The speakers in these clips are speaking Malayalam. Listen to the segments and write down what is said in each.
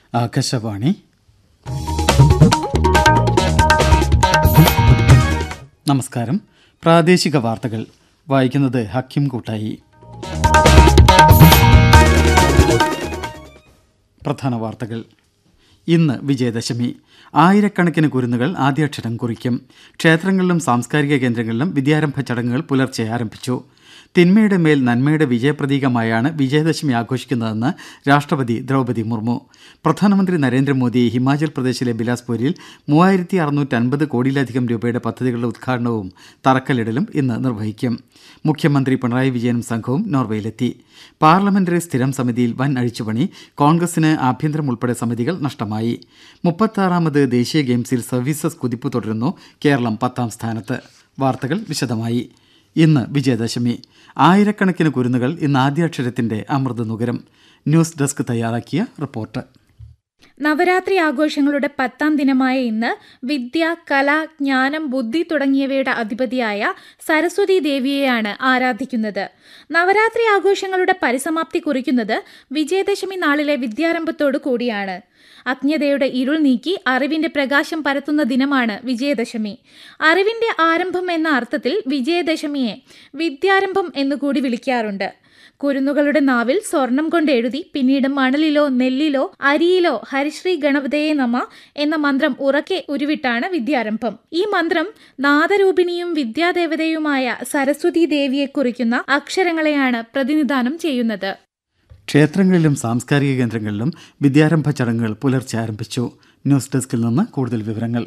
ആകാശവാണി നമസ്കാരം പ്രാദേശിക വാർത്തകൾ വായിക്കുന്നത് ഹക്കിം കൂട്ടായി പ്രധാന വാർത്തകൾ ഇന്ന് വിജയദശമി ആയിരക്കണക്കിന് കുരുന്നുകൾ ആദ്യാക്ഷരം കുറിക്കും ക്ഷേത്രങ്ങളിലും സാംസ്കാരിക കേന്ദ്രങ്ങളിലും വിദ്യാരംഭ ചടങ്ങുകൾ പുലർച്ചെ ആരംഭിച്ചു തിന്മയുടെ മേൽ നന്മയുടെ വിജയപ്രതീകമായാണ് വിജയദശമി ആഘോഷിക്കുന്നതെന്ന് രാഷ്ട്രപതി ദ്രൗപദി മുർമു പ്രധാനമന്ത്രി നരേന്ദ്രമോദി ഹിമാചൽ പ്രദേശിലെ ബിലാസ്പൂരിൽ മൂവായിരത്തി അറുന്നൂറ്റി അൻപത് കോടിയിലധികം രൂപയുടെ പദ്ധതികളുടെ ഉദ്ഘാടനവും തറക്കല്ലിടലും ഇന്ന് നിർവഹിക്കും മുഖ്യമന്ത്രി പിണറായി വിജയനും സംഘവും നോർവേയിലെത്തി പാർലമെന്ററി സ്ഥിരം സമിതിയിൽ വൻ അഴിച്ചുപണി കോൺഗ്രസിന് ആഭ്യന്തരം ഉൾപ്പെടെ സമിതികൾ നഷ്ടമായി മുപ്പത്താറാമത് ദേശീയ ഗെയിംസിൽ സർവീസസ് കുതിപ്പ് തുടരുന്നു കേരളം പത്താം സ്ഥാനത്ത് വാർത്തകൾ വിശദമായി ഇന്ന് വിജയദശമി ആയിരക്കണക്കിന് കുരുന്നുകൾ ഇന്ന് ആദ്യാക്ഷരത്തിന്റെ അമൃത് നുകരം ന്യൂസ് ഡെസ്ക് തയ്യാറാക്കിയ റിപ്പോർട്ട് നവരാത്രി ആഘോഷങ്ങളുടെ പത്താം ദിനമായ ഇന്ന് വിദ്യ കല ജ്ഞാനം ബുദ്ധി തുടങ്ങിയവയുടെ അധിപതിയായ സരസ്വതി ദേവിയെയാണ് ആരാധിക്കുന്നത് നവരാത്രി ആഘോഷങ്ങളുടെ പരിസമാപ്തി കുറിക്കുന്നത് വിജയദശമി നാളിലെ വിദ്യാരംഭത്തോടു കൂടിയാണ് അജ്ഞതയുടെ ഇരുൾ നീക്കി അറിവിന്റെ പ്രകാശം പരത്തുന്ന ദിനമാണ് വിജയദശമി അറിവിന്റെ ആരംഭം എന്ന അർത്ഥത്തിൽ വിജയദശമിയെ വിദ്യാരംഭം എന്നുകൂടി വിളിക്കാറുണ്ട് കുരുന്നുകളുടെ നാവിൽ സ്വർണം കൊണ്ട് എഴുതി പിന്നീട് മണലിലോ നെല്ലിലോ അരിയിലോ ഹരിശ്രീ ഗണപതയെ നമ എന്ന മന്ത്രം ഉറക്കെ ഉരുവിട്ടാണ് വിദ്യാരംഭം ഈ മന്ത്രം നാദരൂപിണിയും വിദ്യാദേവതയുമായ സരസ്വതി ദേവിയെ കുറിക്കുന്ന അക്ഷരങ്ങളെയാണ് പ്രതിനിധാനം ചെയ്യുന്നത് ക്ഷേത്രങ്ങളിലും സാംസ്കാരിക കേന്ദ്രങ്ങളിലും വിദ്യാരംഭ ചടങ്ങുകൾ പുലർച്ചെ ആരംഭിച്ചു ന്യൂസ് ഡെസ്കിൽ നിന്ന് കൂടുതൽ വിവരങ്ങൾ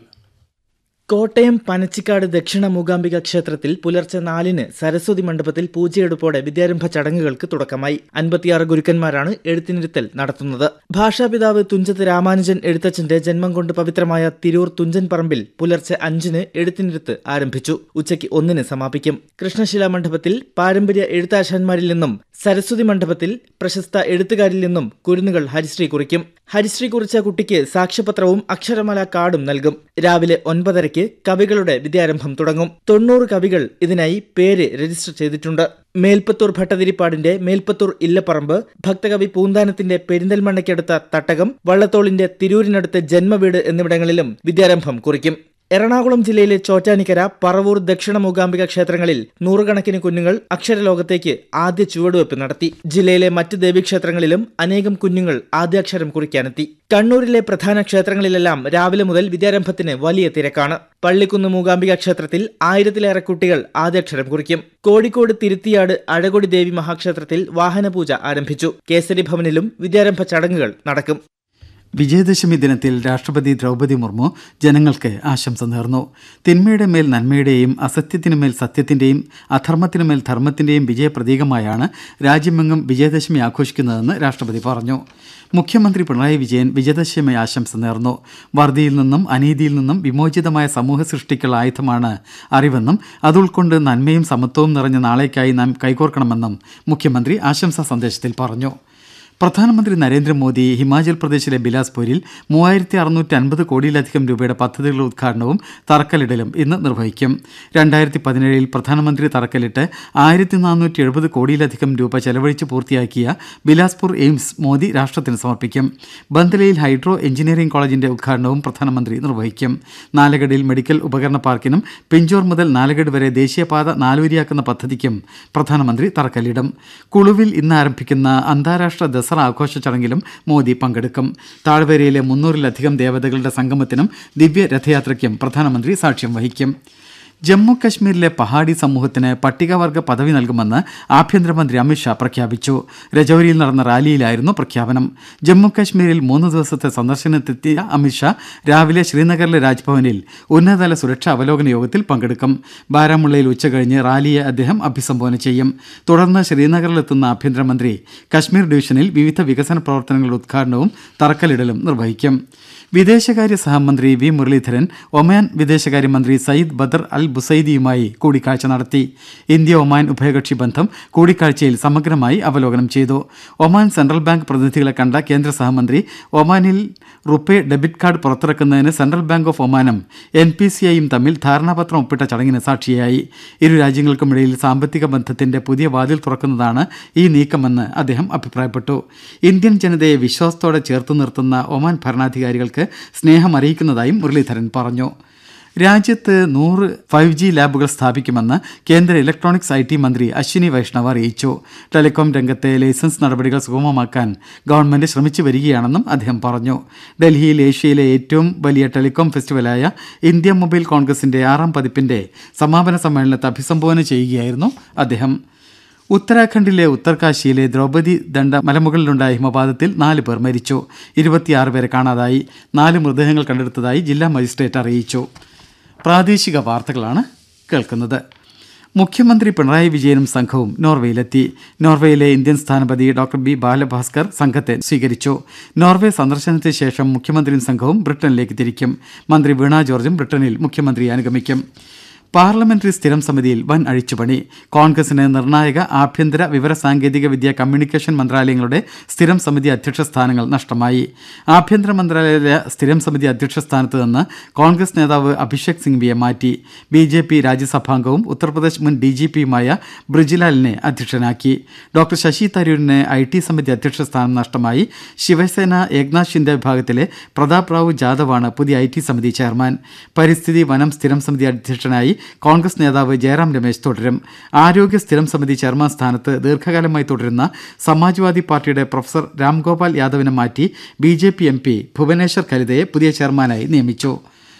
കോട്ടയം പനച്ചിക്കാട് ദക്ഷിണ മൂകാംബിക ക്ഷേത്രത്തിൽ പുലർച്ചെ നാലിന് സരസ്വതി മണ്ഡപത്തിൽ പൂജയെടുപ്പോടെ വിദ്യാരംഭ ചടങ്ങുകൾക്ക് തുടക്കമായി അൻപത്തിയാറ് ഗുരുക്കന്മാരാണ് എഴുത്തിനിരുത്തൽ നടത്തുന്നത് ഭാഷാപിതാവ് തുഞ്ചത്ത് രാമാനുജൻ എഴുത്തച്ഛന്റെ ജന്മം കൊണ്ട് പവിത്രമായ തിരൂർ തുഞ്ചൻ പറമ്പിൽ പുലർച്ചെ അഞ്ചിന് എഴുത്തിനിരുത്ത് ആരംഭിച്ചു ഉച്ചയ്ക്ക് ഒന്നിന് സമാപിക്കും കൃഷ്ണശില മണ്ഡപത്തിൽ പാരമ്പര്യ എഴുത്താശാന്മാരിൽ നിന്നും സരസ്വതി മണ്ഡപത്തിൽ പ്രശസ്ത എഴുത്തുകാരിൽ നിന്നും കുരുന്നുകൾ ഹരിശ്രീ കുറിക്കും ഹരിശ്രീ കുറിച്ച കുട്ടിക്ക് സാക്ഷ്യപത്രവും അക്ഷരമാല കാർഡും നൽകും രാവിലെ ഒൻപതരയ്ക്ക് കവികളുടെ വിദ്യാരംഭം തുടങ്ങും തൊണ്ണൂറ് കവികൾ ഇതിനായി പേര് രജിസ്റ്റർ ചെയ്തിട്ടുണ്ട് മേൽപ്പത്തൂർ ഭട്ടതിരിപ്പാടിന്റെ മേൽപ്പത്തൂർ ഇല്ലപ്പറമ്പ് ഭക്തകവി പൂന്താനത്തിന്റെ പെരിന്തൽമണ്ണയ്ക്കടുത്ത തട്ടകം വള്ളത്തോളിന്റെ തിരൂരിനടുത്ത് ജന്മവീട് എന്നിവിടങ്ങളിലും വിദ്യാരംഭം കുറിക്കും എറണാകുളം ജില്ലയിലെ ചോറ്റാനിക്കര പറവൂർ ദക്ഷിണ മൂകാംബിക ക്ഷേത്രങ്ങളിൽ നൂറുകണക്കിന് കുഞ്ഞുങ്ങൾ അക്ഷരലോകത്തേക്ക് ആദ്യ ചുവടുവെപ്പ് നടത്തി ജില്ലയിലെ മറ്റ് ദേവീക്ഷേത്രങ്ങളിലും അനേകം കുഞ്ഞുങ്ങൾ ആദ്യാക്ഷരം കുറിക്കാനെത്തി കണ്ണൂരിലെ പ്രധാന ക്ഷേത്രങ്ങളിലെല്ലാം രാവിലെ മുതൽ വിദ്യാരംഭത്തിന് വലിയ തിരക്കാണ് പള്ളിക്കുന്ന് മൂകാംബിക ക്ഷേത്രത്തിൽ ആയിരത്തിലേറെ കുട്ടികൾ ആദ്യാക്ഷരം കുറിക്കും കോഴിക്കോട് തിരുത്തിയാട് അഴകൊടി ദേവി മഹാക്ഷേത്രത്തിൽ വാഹനപൂജ ആരംഭിച്ചു കേസരി ഭവനിലും വിദ്യാരംഭ ചടങ്ങുകൾ നടക്കും വിജയദശമി ദിനത്തിൽ രാഷ്ട്രപതി ദ്രൗപദി മുർമു ജനങ്ങൾക്ക് ആശംസ നേർന്നു തിന്മയുടെ മേൽ നന്മയുടെയും അസത്യത്തിനുമേൽ സത്യത്തിന്റെയും അധർമ്മത്തിനുമേൽ ധർമ്മത്തിന്റെയും വിജയപ്രതീകമായാണ് രാജ്യമെങ്ങും വിജയദശമി ആഘോഷിക്കുന്നതെന്ന് രാഷ്ട്രപതി പറഞ്ഞു മുഖ്യമന്ത്രി പിണറായി വിജയൻ വിജയദശമി ആശംസ നേർന്നു വറുതിയിൽ നിന്നും അനീതിയിൽ നിന്നും വിമോചിതമായ സമൂഹ സൃഷ്ടിക്കുള്ള ആയുധമാണ് അറിവെന്നും അത് ഉൾക്കൊണ്ട് നന്മയും സമത്വവും നിറഞ്ഞ നാളേക്കായി നാം കൈകോർക്കണമെന്നും മുഖ്യമന്ത്രി ആശംസാ സന്ദേശത്തിൽ പറഞ്ഞു പ്രധാനമന്ത്രി നരേന്ദ്രമോദി ഹിമാചൽ പ്രദേശിലെ ബിലാസ്പൂരിൽ മൂവായിരത്തി അറുന്നൂറ്റി അൻപത് കോടിയിലധികം രൂപയുടെ പദ്ധതികളുടെ ഉദ്ഘാടനവും തറക്കല്ലിടലും ഇന്ന് നിർവഹിക്കും രണ്ടായിരത്തി പതിനേഴിൽ പ്രധാനമന്ത്രി തറക്കല്ലിട്ട് ആയിരത്തി നാനൂറ്റി എഴുപത് കോടിയിലധികം രൂപ ചെലവഴിച്ച് പൂർത്തിയാക്കിയ ബിലാസ്പൂർ എയിംസ് മോദി രാഷ്ട്രത്തിന് സമർപ്പിക്കും ബന്ദലയിൽ ഹൈഡ്രോ എഞ്ചിനീയറിംഗ് കോളേജിന്റെ ഉദ്ഘാടനവും പ്രധാനമന്ത്രി നിർവഹിക്കും നാലഗഡിൽ മെഡിക്കൽ ഉപകരണ പാർക്കിനും പിഞ്ചോർ മുതൽ നാലഗഡ് വരെ ദേശീയപാത നാലുവരിയാക്കുന്ന പദ്ധതിക്കും പ്രധാനമന്ത്രി തറക്കല്ലിടും കുളുവിൽ ഇന്ന് ആരംഭിക്കുന്ന അന്താരാഷ്ട്ര ദസറ ആഘോഷ ചടങ്ങിലും മോദി പങ്കെടുക്കും താഴ്വരയിലെ മുന്നൂറിലധികം ദേവതകളുടെ സംഗമത്തിനും ദിവ്യ രഥയാത്രയ്ക്കും പ്രധാനമന്ത്രി സാക്ഷ്യം വഹിക്കും ജമ്മു കശ്മീരിലെ പഹാഡി സമൂഹത്തിന് പട്ടികവർഗ പദവി നൽകുമെന്ന് ആഭ്യന്തരമന്ത്രി അമിത്ഷാ പ്രഖ്യാപിച്ചു രജൌരിയിൽ നടന്ന റാലിയിലായിരുന്നു പ്രഖ്യാപനം ജമ്മു കശ്മീരിൽ മൂന്ന് ദിവസത്തെ സന്ദർശനത്തെത്തിയ അമിത്ഷാ രാവിലെ ശ്രീനഗറിലെ രാജ്ഭവനിൽ ഉന്നതതല സുരക്ഷാ അവലോകന യോഗത്തിൽ പങ്കെടുക്കും ബാരാമുള്ളയിൽ ഉച്ചകഴിഞ്ഞ് റാലിയെ അദ്ദേഹം അഭിസംബോധന ചെയ്യും തുടർന്ന് ശ്രീനഗറിലെത്തുന്ന ആഭ്യന്തരമന്ത്രി കശ്മീർ ഡിവിഷനിൽ വിവിധ വികസന പ്രവർത്തനങ്ങളുടെ ഉദ്ഘാടനവും തറക്കല്ലിടലും നിർവഹിക്കും വിദേശകാര്യ സഹമന്ത്രി വി മുരളീധരൻ ഒമാൻ വിദേശകാര്യമന്ത്രി സയ്യിദ് ബദർ അൽ ബുസൈദിയുമായി കൂടിക്കാഴ്ച നടത്തി ഇന്ത്യ ഒമാൻ ഉഭയകക്ഷി ബന്ധം കൂടിക്കാഴ്ചയിൽ സമഗ്രമായി അവലോകനം ചെയ്തു ഒമാൻ സെൻട്രൽ ബാങ്ക് പ്രതിനിധികളെ കണ്ട കേന്ദ്ര സഹമന്ത്രി ഒമാനിൽ റുപ്പേ ഡെബിറ്റ് കാർഡ് പുറത്തിറക്കുന്നതിന് സെൻട്രൽ ബാങ്ക് ഓഫ് ഒമാനും എൻ പി സി ഐയും തമ്മിൽ ധാരണാപത്രം ഒപ്പിട്ട ചടങ്ങിന് സാക്ഷിയായി ഇരു രാജ്യങ്ങൾക്കുമിടയിൽ സാമ്പത്തിക ബന്ധത്തിന്റെ പുതിയ വാതിൽ തുറക്കുന്നതാണ് ഈ നീക്കമെന്ന് അദ്ദേഹം അഭിപ്രായപ്പെട്ടു ഇന്ത്യൻ ജനതയെ വിശ്വാസത്തോടെ ചേർത്തു നിർത്തുന്ന ഒമാൻ ഭരണാധികാരികൾക്ക് സ്നേഹം അറിയിക്കുന്നതായും മുരളീധരൻ പറഞ്ഞു രാജ്യത്ത് നൂറ് ഫൈവ് ജി ലാബുകൾ സ്ഥാപിക്കുമെന്ന് കേന്ദ്ര ഇലക്ട്രോണിക്സ് ഐ ടി മന്ത്രി അശ്വിനി വൈഷ്ണവ് അറിയിച്ചു ടെലികോം രംഗത്തെ ലൈസൻസ് നടപടികൾ സുഗമമാക്കാൻ ഗവൺമെന്റ് ശ്രമിച്ചു വരികയാണെന്നും അദ്ദേഹം പറഞ്ഞു ഡൽഹിയിൽ ഏഷ്യയിലെ ഏറ്റവും വലിയ ടെലികോം ഫെസ്റ്റിവലായ ഇന്ത്യ മൊബൈൽ കോൺഗ്രസിന്റെ ആറാം പതിപ്പിന്റെ സമാപന സമ്മേളനത്തെ അഭിസംബോധന ചെയ്യുകയായിരുന്നു അദ്ദേഹം ഉത്തരാഖണ്ഡിലെ ഉത്തർകാശിയിലെ ദ്രൗപദി ദണ്ഡ മലമുകളിലുണ്ടായ ഹിമപാതത്തിൽ നാല് പേർ മരിച്ചു ഇരുപത്തിയാറ് പേരെ കാണാതായി നാല് മൃതദേഹങ്ങൾ കണ്ടെടുത്തതായി ജില്ലാ മജിസ്ട്രേറ്റ് അറിയിച്ചു പ്രാദേശിക വാർത്തകളാണ് കേൾക്കുന്നത് മുഖ്യമന്ത്രി പിണറായി വിജയനും സംഘവും നോർവേയിലെത്തി നോർവേയിലെ ഇന്ത്യൻ സ്ഥാനപതി ഡോക്ടർ ബി ബാലഭാസ്കർ സംഘത്തെ സ്വീകരിച്ചു നോർവേ സന്ദർശനത്തിന് ശേഷം മുഖ്യമന്ത്രിയും സംഘവും ബ്രിട്ടനിലേക്ക് തിരിക്കും മന്ത്രി വീണ ജോർജും ബ്രിട്ടനിൽ മുഖ്യമന്ത്രിയെ അനുഗമിക്കും പാർലമെന്ററി സ്ഥിരം സമിതിയിൽ വൻ അഴിച്ചുപണി കോൺഗ്രസിന് നിർണായക ആഭ്യന്തര വിവര സാങ്കേതിക വിദ്യ കമ്മ്യൂണിക്കേഷൻ മന്ത്രാലയങ്ങളുടെ സ്ഥിരം സമിതി അധ്യക്ഷ സ്ഥാനങ്ങൾ നഷ്ടമായി ആഭ്യന്തര മന്ത്രാലയ സ്ഥിരം സമിതി അധ്യക്ഷ സ്ഥാനത്ത് നിന്ന് കോൺഗ്രസ് നേതാവ് അഭിഷേക് സിംഗ്വിയെ മാറ്റി ബി ജെ പി രാജ്യസഭാംഗവും ഉത്തർപ്രദേശ് മുൻ ഡി ജി പിയുമായ ബ്രിജിലാലിനെ അധ്യക്ഷനാക്കി ഡോക്ടർ ശശി തരൂരിന് ഐ ടി സമിതി അധ്യക്ഷ സ്ഥാനം നഷ്ടമായി ശിവസേന ഏക്നാഥ് ഷിൻഡെ വിഭാഗത്തിലെ പ്രതാപ് റാവു ജാദവാണ് പുതിയ ഐ ടി സമിതി ചെയർമാൻ പരിസ്ഥിതി വനം സ്ഥിരം സമിതി അധ്യക്ഷനായി കോൺഗ്രസ് നേതാവ് ജയറാം രമേശ് തുടരും ആരോഗ്യ സ്ഥിരം സമിതി ചെയർമാൻ സ്ഥാനത്ത് ദീർഘകാലമായി തുടരുന്ന സമാജ്വാദി പാർട്ടിയുടെ പ്രൊഫസർ രാംഗോപാൽ യാദവിനെ മാറ്റി B J P M P Bhubaneswar കലിതയെ പുതിയ ചെയർമാനായി നിയമിച്ചു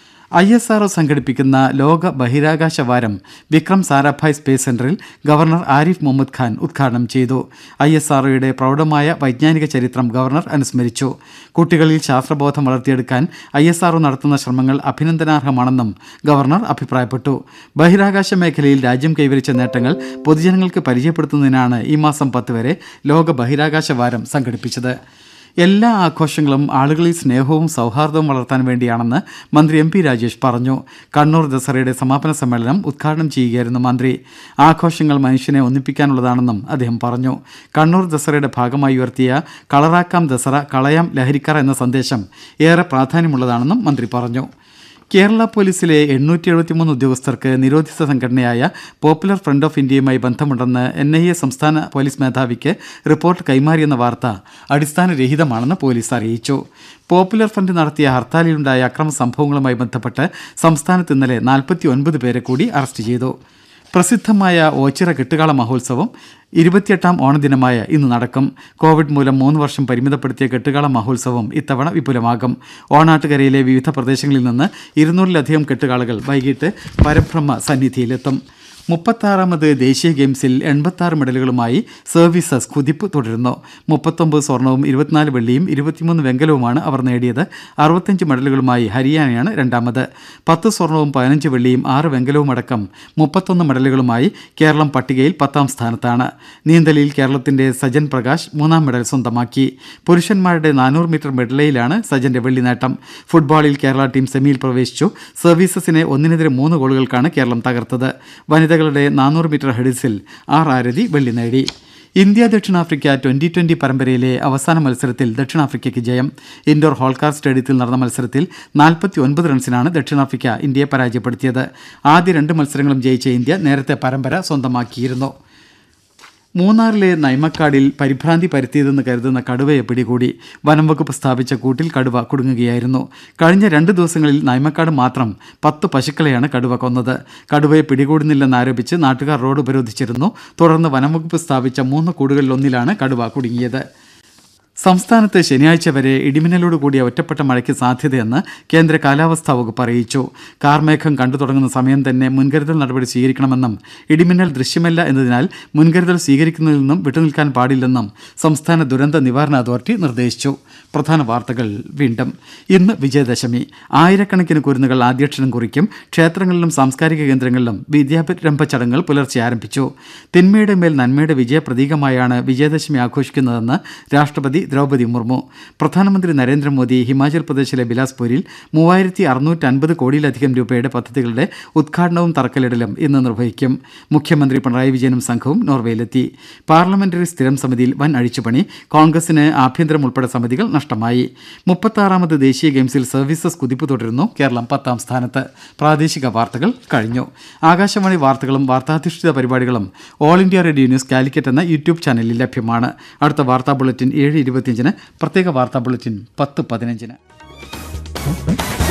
ഐ എസ് ആർ സംഘടിപ്പിക്കുന്ന ലോക ബഹിരാകാശ വാരം വിക്രം സാരാഭായ് സ്പേസ് സെന്ററിൽ ഗവർണർ ആരിഫ് മുഹമ്മദ് ഖാൻ ഉദ്ഘാടനം ചെയ്തു ഐ എസ് ആർഒയുടെ പ്രൗഢമായ വൈജ്ഞാനിക ചരിത്രം ഗവർണർ അനുസ്മരിച്ചു കുട്ടികളിൽ ശാസ്ത്രബോധം വളർത്തിയെടുക്കാൻ ഐ എസ് ആർഒ നടത്തുന്ന ശ്രമങ്ങൾ അഭിനന്ദനാർഹമാണെന്നും ഗവർണർ അഭിപ്രായപ്പെട്ടു ബഹിരാകാശ മേഖലയിൽ രാജ്യം കൈവരിച്ച നേട്ടങ്ങൾ പൊതുജനങ്ങൾക്ക് പരിചയപ്പെടുത്തുന്നതിനാണ് ഈ മാസം പത്ത് വരെ ലോക ബഹിരാകാശ വാരം സംഘടിപ്പിച്ചത് എല്ലാ ആഘോഷങ്ങളും ആളുകളിൽ സ്നേഹവും സൗഹാർദ്ദവും വളർത്താൻ വേണ്ടിയാണെന്ന് മന്ത്രി എം പി രാജേഷ് പറഞ്ഞു കണ്ണൂർ ദസറയുടെ സമാപന സമ്മേളനം ഉദ്ഘാടനം ചെയ്യുകയായിരുന്നു മന്ത്രി ആഘോഷങ്ങൾ മനുഷ്യനെ ഒന്നിപ്പിക്കാനുള്ളതാണെന്നും അദ്ദേഹം പറഞ്ഞു കണ്ണൂർ ദസറയുടെ ഭാഗമായി ഉയർത്തിയ കളറാക്കാം ദസറ കളയാം ലഹരിക്കറ എന്ന സന്ദേശം ഏറെ പ്രാധാന്യമുള്ളതാണെന്നും മന്ത്രി പറഞ്ഞു കേരള പോലീസിലെ എണ്ണൂറ്റി എഴുപത്തിമൂന്ന് ഉദ്യോഗസ്ഥർക്ക് നിരോധിത സംഘടനയായ പോപ്പുലർ ഫ്രണ്ട് ഓഫ് ഇന്ത്യയുമായി ബന്ധമുണ്ടെന്ന് എൻ ഐ എ സംസ്ഥാന പോലീസ് മേധാവിക്ക് റിപ്പോർട്ട് കൈമാറിയെന്ന വാർത്ത അടിസ്ഥാനരഹിതമാണെന്ന് പോലീസ് അറിയിച്ചു പോപ്പുലർ ഫ്രണ്ട് നടത്തിയ ഹർത്താലിലുണ്ടായ അക്രമ സംഭവങ്ങളുമായി ബന്ധപ്പെട്ട് സംസ്ഥാനത്ത് ഇന്നലെ നാൽപ്പത്തി ഒൻപത് പേരെ കൂടി അറസ്റ്റ് ചെയ്തു പ്രസിദ്ധമായ ഓച്ചിറ കെട്ടുകാള മഹോത്സവം ഇരുപത്തിയെട്ടാം ഓണദിനമായ ഇന്ന് നടക്കും കോവിഡ് മൂലം മൂന്ന് വർഷം പരിമിതപ്പെടുത്തിയ കെട്ടുകാള മഹോത്സവം ഇത്തവണ വിപുലമാകും ഓണാട്ടുകരയിലെ വിവിധ പ്രദേശങ്ങളിൽ നിന്ന് ഇരുന്നൂറിലധികം കെട്ടുകാളകൾ വൈകിട്ട് പരബ്രഹ്മ സന്നിധിയിലെത്തും മുപ്പത്താറാമത് ദേശീയ ഗെയിംസിൽ എൺപത്തി മെഡലുകളുമായി സർവീസസ് കുതിപ്പ് തുടരുന്നു മുപ്പത്തൊമ്പത് സ്വർണവും ഇരുപത്തിനാല് വെള്ളിയും ഇരുപത്തിമൂന്ന് വെങ്കലവുമാണ് അവർ നേടിയത് അറുപത്തഞ്ച് മെഡലുകളുമായി ഹരിയാനയാണ് രണ്ടാമത് പത്ത് സ്വർണവും പതിനഞ്ച് വെള്ളിയും ആറ് വെങ്കലവും അടക്കം മുപ്പത്തൊന്ന് മെഡലുകളുമായി കേരളം പട്ടികയിൽ പത്താം സ്ഥാനത്താണ് നീന്തലിൽ കേരളത്തിന്റെ സജൻ പ്രകാശ് മൂന്നാം മെഡൽ സ്വന്തമാക്കി പുരുഷന്മാരുടെ നാനൂറ് മീറ്റർ മെഡലയിലാണ് സജന്റെ വെള്ളി നേട്ടം ഫുട്ബോളിൽ കേരള ടീം സെമിയിൽ പ്രവേശിച്ചു സർവീസസിനെ ഒന്നിനെതിരെ മൂന്ന് ഗോളുകൾക്കാണ് കേരളം തകർത്തത് വനിതകളുടെ നാനൂറ് മീറ്റർ ഹെഡിൽസിൽ ആർ ആരതി വെള്ളി നേടി ഇന്ത്യ ദക്ഷിണാഫ്രിക്ക ട്വന്റി ട്വന്റി പരമ്പരയിലെ അവസാന മത്സരത്തിൽ ദക്ഷിണാഫ്രിക്കയ്ക്ക് ജയം ഇൻഡോർ ഹോൾക്കാർ സ്റ്റേഡിയത്തിൽ നടന്ന മത്സരത്തിൽ നാൽപ്പത്തി ഒൻപത് റൺസിനാണ് ദക്ഷിണാഫ്രിക്ക ഇന്ത്യയെ പരാജയപ്പെടുത്തിയത് ആദ്യ രണ്ട് മത്സരങ്ങളും ജയിച്ച ഇന്ത്യ നേരത്തെ പരമ്പര സ്വന്തമാക്കിയിരുന്നു മൂന്നാറിലെ നൈമക്കാടിൽ പരിഭ്രാന്തി പരത്തിയതെന്ന് കരുതുന്ന കടുവയെ പിടികൂടി വനം വകുപ്പ് സ്ഥാപിച്ച കൂട്ടിൽ കടുവ കുടുങ്ങുകയായിരുന്നു കഴിഞ്ഞ രണ്ട് ദിവസങ്ങളിൽ നൈമക്കാട് മാത്രം പത്ത് പശുക്കളെയാണ് കടുവ കൊന്നത് കടുവയെ പിടികൂടുന്നില്ലെന്നാരോപിച്ച് നാട്ടുകാർ റോഡ് ഉപരോധിച്ചിരുന്നു തുടർന്ന് വനം വകുപ്പ് സ്ഥാപിച്ച മൂന്ന് കൂടുകളിലൊന്നിലാണ് കടുവ കുടുങ്ങിയത് സംസ്ഥാനത്ത് ശനിയാഴ്ച വരെ ഇടിമിന്നലോട് കൂടിയ ഒറ്റപ്പെട്ട മഴയ്ക്ക് സാധ്യതയെന്ന് കേന്ദ്ര കാലാവസ്ഥാ വകുപ്പ് അറിയിച്ചു കാർമേഘം കണ്ടു തുടങ്ങുന്ന സമയം തന്നെ മുൻകരുതൽ നടപടി സ്വീകരിക്കണമെന്നും ഇടിമിന്നൽ ദൃശ്യമല്ല എന്നതിനാൽ മുൻകരുതൽ സ്വീകരിക്കുന്നതിൽ നിന്നും വിട്ടുനിൽക്കാൻ പാടില്ലെന്നും സംസ്ഥാന ദുരന്ത നിവാരണ അതോറിറ്റി നിർദ്ദേശിച്ചു പ്രധാന വാർത്തകൾ വീണ്ടും ഇന്ന് വിജയദശമി ആയിരക്കണക്കിന് കുരുന്നുകൾ ആദ്യക്ഷരം കുറിക്കും ക്ഷേത്രങ്ങളിലും സാംസ്കാരിക കേന്ദ്രങ്ങളിലും വിദ്യാരംഭ ചടങ്ങുകൾ പുലർച്ചെ ആരംഭിച്ചു തിന്മയുടെ മേൽ നന്മയുടെ വിജയ പ്രതീകമായാണ് വിജയദശമി ആഘോഷിക്കുന്നതെന്ന് രാഷ്ട്രപതി ദ്രൗപതി മുർമു പ്രധാനമന്ത്രി നരേന്ദ്രമോദി ഹിമാചൽ പ്രദേശിലെ ബിലാസ്പൂരിൽ മൂവായിരത്തി അറുന്നൂറ്റി അൻപത് കോടിയിലധികം രൂപയുടെ പദ്ധതികളുടെ ഉദ്ഘാടനവും തറക്കല്ലിടലും ഇന്ന് നിർവഹിക്കും മുഖ്യമന്ത്രി പിണറായി വിജയനും സംഘവും നോർവേയിലെത്തി പാർലമെന്ററി സ്ഥിരം സമിതിയിൽ വൻ അഴിച്ചുപണി കോൺഗ്രസിന് ആഭ്യന്തരം ഉൾപ്പെടെ സമിതികൾ നഷ്ടമായി മുപ്പത്താറാമത് ദേശീയ ഗെയിംസിൽ സർവീസസ് കുതിപ്പ് തുടരുന്നു കേരളം പത്താം സ്ഥാനത്ത് പ്രാദേശിക വാർത്തകൾ കഴിഞ്ഞു ആകാശവാണി വാർത്തകളും വാർത്താധിഷ്ഠിത പരിപാടികളും all India radio news Calicut എന്ന യൂട്യൂബ് ചാനലിൽ ലഭ്യമാണ് അടുത്ത വാർത്താ ബുള്ളറ്റിൻ ഏഴ് ഇരുപത്തിയഞ്ചിന് പ്രത്യേക വാർത്താ ബുള്ളറ്റിൻ പത്ത് പതിനഞ്ചിന്